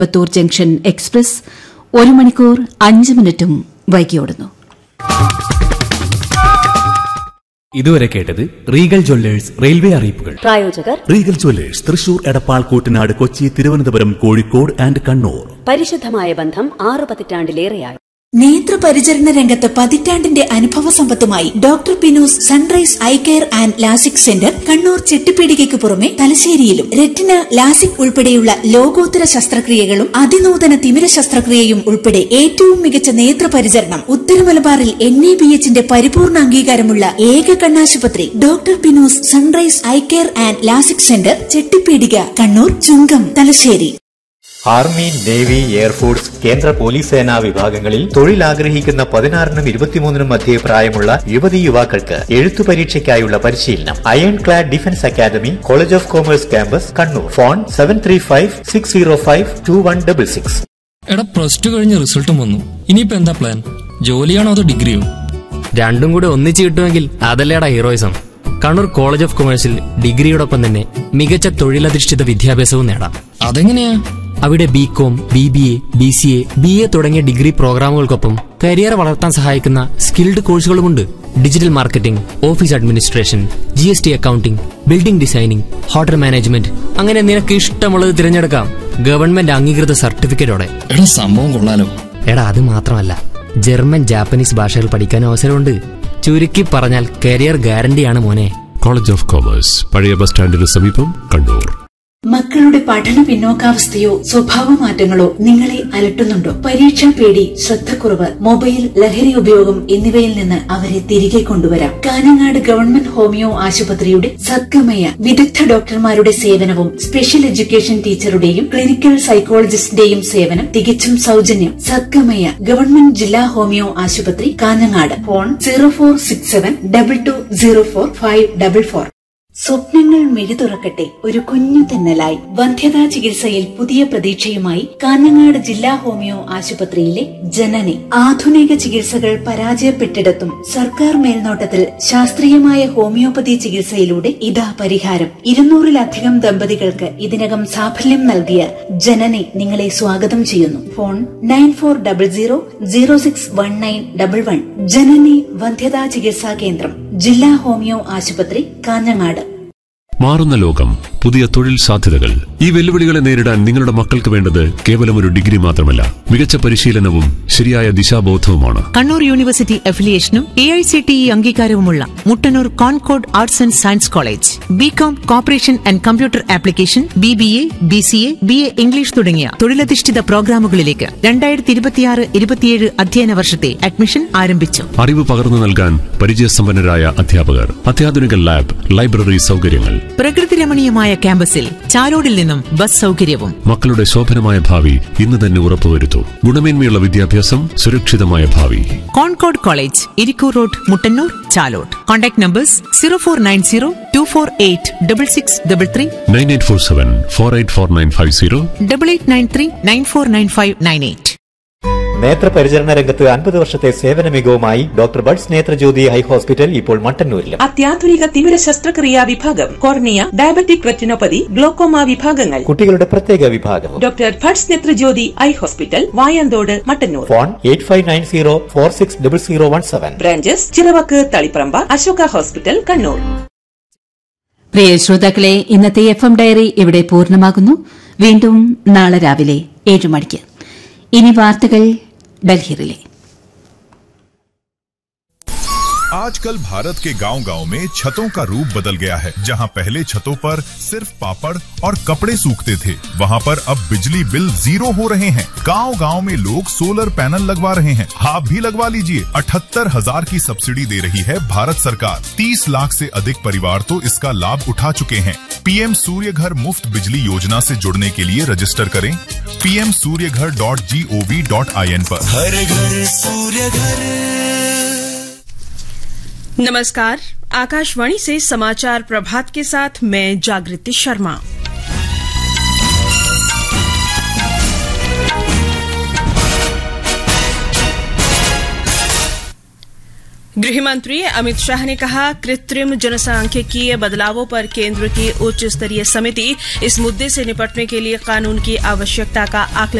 Pathur junction express ഒരു മണിക്കൂർ അഞ്ച് മിനിറ്റും വൈകിയോടുന്നു ഇതുവരെ കേട്ടത് റീഗൽ ജ്വല്ലേഴ്സ് റെയിൽവേ അറിയിപ്പുകൾ പ്രായോജകർ Regal Jewellers Thrissur Edappal Kuttanad Kochi Thiruvananthapuram Kozhikode and Kannur പരിശുദ്ധമായ ബന്ധം ആറു പതിറ്റാണ്ടിലേറെയായി നേത്രപരിചരണ രംഗത്ത് പതിറ്റാണ്ടിന്റെ അനുഭവ സമ്പത്തുമായി doctor Pinu's sunrise eye care and LASIK centre Kannur ചെട്ടിപ്പീടികയ്ക്ക് പുറമെ തലശ്ശേരിയിലും റെറ്റിന ലാസിക് ഉൾപ്പെടെയുള്ള ലോകോത്തര ശസ്ത്രക്രിയകളും അതിനൂതന തിമിര ശസ്ത്രക്രിയയും ഉൾപ്പെടെ ഏറ്റവും മികച്ച നേത്രപരിചരണം ഉത്തര മലബാറിൽ എൻ എ ബി എച്ചിന്റെ പരിപൂർണ അംഗീകാരമുള്ള ഏക കണ്ണാശുപത്രി doctor Pinu's sunrise eye care and LASIK centre Chettipeedika Kannur Chungam Thalassery army navy air force കേന്ദ്ര പോലീസ് സേനാ വിഭാഗങ്ങളിൽ തൊഴിൽ ആഗ്രഹിക്കുന്ന പതിനാറിനും ഇരുപത്തിമൂന്നിനും മധ്യേ പ്രായമുള്ള യുവതി യുവാക്കൾക്ക് എഴുത്തു പരീക്ഷയ്ക്കായുള്ള പരിശീലനം iron clad defence academy college of commerce campus Kannur phone seven three five six zero five two one double six എടാ പ്ലസ് ടു കഴിഞ്ഞ് റിസൾട്ടും വന്നു ഇനിയിപ്പോ എന്താ പ്ലാൻ ജോലിയാണോ അതോ ഡിഗ്രിയോ രണ്ടും കൂടെ ഒന്നിച്ച് കിട്ടുമെങ്കിൽ അതല്ലേടാ ഹീറോയിസം കണ്ണൂർ കോളേജ് ഓഫ് കൊമേഴ്സിൽ ഡിഗ്രിയോടൊപ്പം തന്നെ മികച്ച തൊഴിലധിഷ്ഠിത വിദ്യാഭ്യാസവും നേടാം അതെങ്ങനെയാ അവിടെ B com B B A B C A B A തുടങ്ങിയ ഡിഗ്രി പ്രോഗ്രാമുകൾക്കൊപ്പം കരിയർ വളർത്താൻ സഹായിക്കുന്ന സ്കിൽഡ് കോഴ്സുകളുമുണ്ട് digital marketing office administration G S T accounting building designing hotel management അങ്ങനെ നിനക്ക് ഇഷ്ടമുള്ളത് തിരഞ്ഞെടുക്കാം ഗവൺമെന്റ് അംഗീകൃത സർട്ടിഫിക്കറ്റോടെ എടാ സംഭവം കൊള്ളാലോ എടാ അത് മാത്രമല്ല ജർമ്മൻ ജാപ്പനീസ് ഭാഷകൾ പഠിക്കാൻ അവസരമുണ്ട് ചുരുക്കി പറഞ്ഞാൽ കരിയർ ഗ്യാരണ്ടിയാണ് മോനെ കോളേജ് ഓഫ് കോമേഴ്സ് പഴയ ബസ് സ്റ്റാൻഡിന് സമീപം കണ്ണൂർ മക്കളുടെ പഠന പിന്നോക്കാവസ്ഥയോ സ്വഭാവമാറ്റങ്ങളോ നിങ്ങളെ അലട്ടുന്നുണ്ടോ പരീക്ഷാ പേടി ശ്രദ്ധക്കുറവ് മൊബൈൽ ലഹരി ഉപയോഗം എന്നിവയിൽ നിന്ന് അവരെ തിരികെ കൊണ്ടുവരാം കാനങ്ങാട് ഗവൺമെന്റ് ഹോമിയോ ആശുപത്രിയുടെ സദ്ഗമയ വിദഗ്ധ ഡോക്ടർമാരുടെ സേവനവും സ്പെഷ്യൽ എഡ്യൂക്കേഷൻ ടീച്ചറുടെയും ക്ലിനിക്കൽ സൈക്കോളജിസ്റ്റിന്റെയും സേവനം തികച്ചും സൗജന്യം സദ്ഗമയ ഗവൺമെന്റ് ജില്ലാ ഹോമിയോ ആശുപത്രി Kanhangad phone zero four six seven double two zero four five double four സ്വപ്നങ്ങൾ മിഴി തുറക്കട്ടെ ഒരു കുഞ്ഞു തെന്നലായി വന്ധ്യതാ ചികിത്സയിൽ പുതിയ പ്രതീക്ഷയുമായി കാഞ്ഞങ്ങാട് ജില്ലാ ഹോമിയോ ആശുപത്രിയിലെ ജനനി ആധുനിക ചികിത്സകൾ പരാജയപ്പെട്ടിടത്തും സർക്കാർ മേൽനോട്ടത്തിൽ ശാസ്ത്രീയമായ ഹോമിയോപ്പതി ചികിത്സയിലൂടെ ഇതാ പരിഹാരം ഇരുന്നൂറിലധികം ദമ്പതികൾക്ക് ഇതിനകം സാഫല്യം നൽകിയ ജനനി നിങ്ങളെ സ്വാഗതം ചെയ്യുന്നു phone nine four double zero zero six one nine double one Janani വന്ധ്യതാ ചികിത്സാ കേന്ദ്രം ജില്ലാ ഹോമിയോ ആശുപത്രി കാഞ്ഞങ്ങാട് മാറുന്ന ലോകം പുതിയ തൊഴിൽ സാധ്യതകൾ ഈ വെല്ലുവിളികളെ നേരിടാൻ നിങ്ങളുടെ മക്കൾക്ക് വേണ്ടത് കേവലം ഒരു ഡിഗ്രി മാത്രമല്ല മികച്ച പരിശീലനവും ശരിയായ ദിശാബോധവുമാണ് കണ്ണൂർ യൂണിവേഴ്സിറ്റി അഫിലിയേഷനും A I C T E അംഗീകാരവുമുള്ള Muttannur Concord arts and science college B com cooperation and computer application B B A B C A B A English തുടങ്ങിയ തൊഴിലധിഷ്ഠിത പ്രോഗ്രാമുകളിലേക്ക് രണ്ടായിരത്തി ഇരുപത്തിയാറ് ഇരുപത്തിയേഴ് അധ്യയന വർഷത്തെ അഡ്മിഷൻ ആരംഭിച്ചു അറിവ് പകർന്നു നൽകാൻ പരിചയസമ്പന്നരായ അധ്യാപകർ അത്യാധുനിക ലാബ് ലൈബ്രറി സൗകര്യങ്ങൾ പ്രകൃതി രമണീയമായ ക്യാമ്പസിൽ ചാരോടിൽ നിന്നും ബസ് സൗകര്യവും മക്കളുടെ ശോഭനമായ ഭാവി ഇന്ന് തന്നെ ഉറപ്പുവരുത്തൂ ഗുണമേന്മയുള്ള വിദ്യാഭ്യാസം സുരക്ഷിതമായ ഭാവി Concord college Irikkur road Muttannur Chalode contact numbers zero four nine zero two four eight double six double three nine eight four seven four eight four nine five zero double eight nine three nine four nine five nine eight നേത്രപരിചരണ രംഗത്ത് അൻപത് വർഷത്തെ സേവന മികവുമായി doctor Bhat's Netrajyothi eye hospital ഇപ്പോൾ മട്ടന്നൂരിലും അത്യാധുനിക തിമിര ശസ്ത്രക്രിയാ വിഭാഗം കോർണിയ ഡയബറ്റിക് റെറ്റിനോപ്പതി ഗ്ലോക്കോമ വിഭാഗങ്ങൾ കുട്ടികളുടെ പ്രത്യേക വിഭാഗം doctor Bhat's Netrajyothi eye hospital Vayanthode Mattannur phone eight five nine zero four six double zero one seven branches Chiravakku Taliparamba Ashoka hospital Kannur പ്രിയ ശ്രോതാക്കളെ ഇന്നത്തെ എഫ് എം ഡയറി ഇവിടെ പൂർണ്ണമാകുന്നു വീണ്ടും നാളെ രാവിലെ ഏഴ് മണിക്ക് ഇനി വാർത്തകൾ ഡൽഹിയിലെ आजकल भारत के गांव-गांव में छतों का रूप बदल गया है जहां पहले छतों पर सिर्फ पापड़ और कपड़े सूखते थे वहां पर अब बिजली बिल जीरो हो रहे हैं गांव-गांव में लोग सोलर पैनल लगवा रहे हैं आप भी लगवा लीजिए अठहत्तर हजार की सब्सिडी दे रही है भारत सरकार 30 लाख से अधिक परिवार तो इसका लाभ उठा चुके हैं पीएम सूर्य घर मुफ्त बिजली योजना से जुड़ने के लिए रजिस्टर करें PM Surya Ghar dot G O V dot I N पर हर घर सूर्य घर नमस्कार आकाशवाणी से समाचार प्रभात के साथ मैं जागृति शर्मा गृहमंत्री अमित शाह ने कहा कृत्रिम जनसांख्यिकीय बदलावों पर केंद्र की उच्च स्तरीय समिति इस मुद्दे से निपटने के लिए कानून की आवश्यकता का आकलन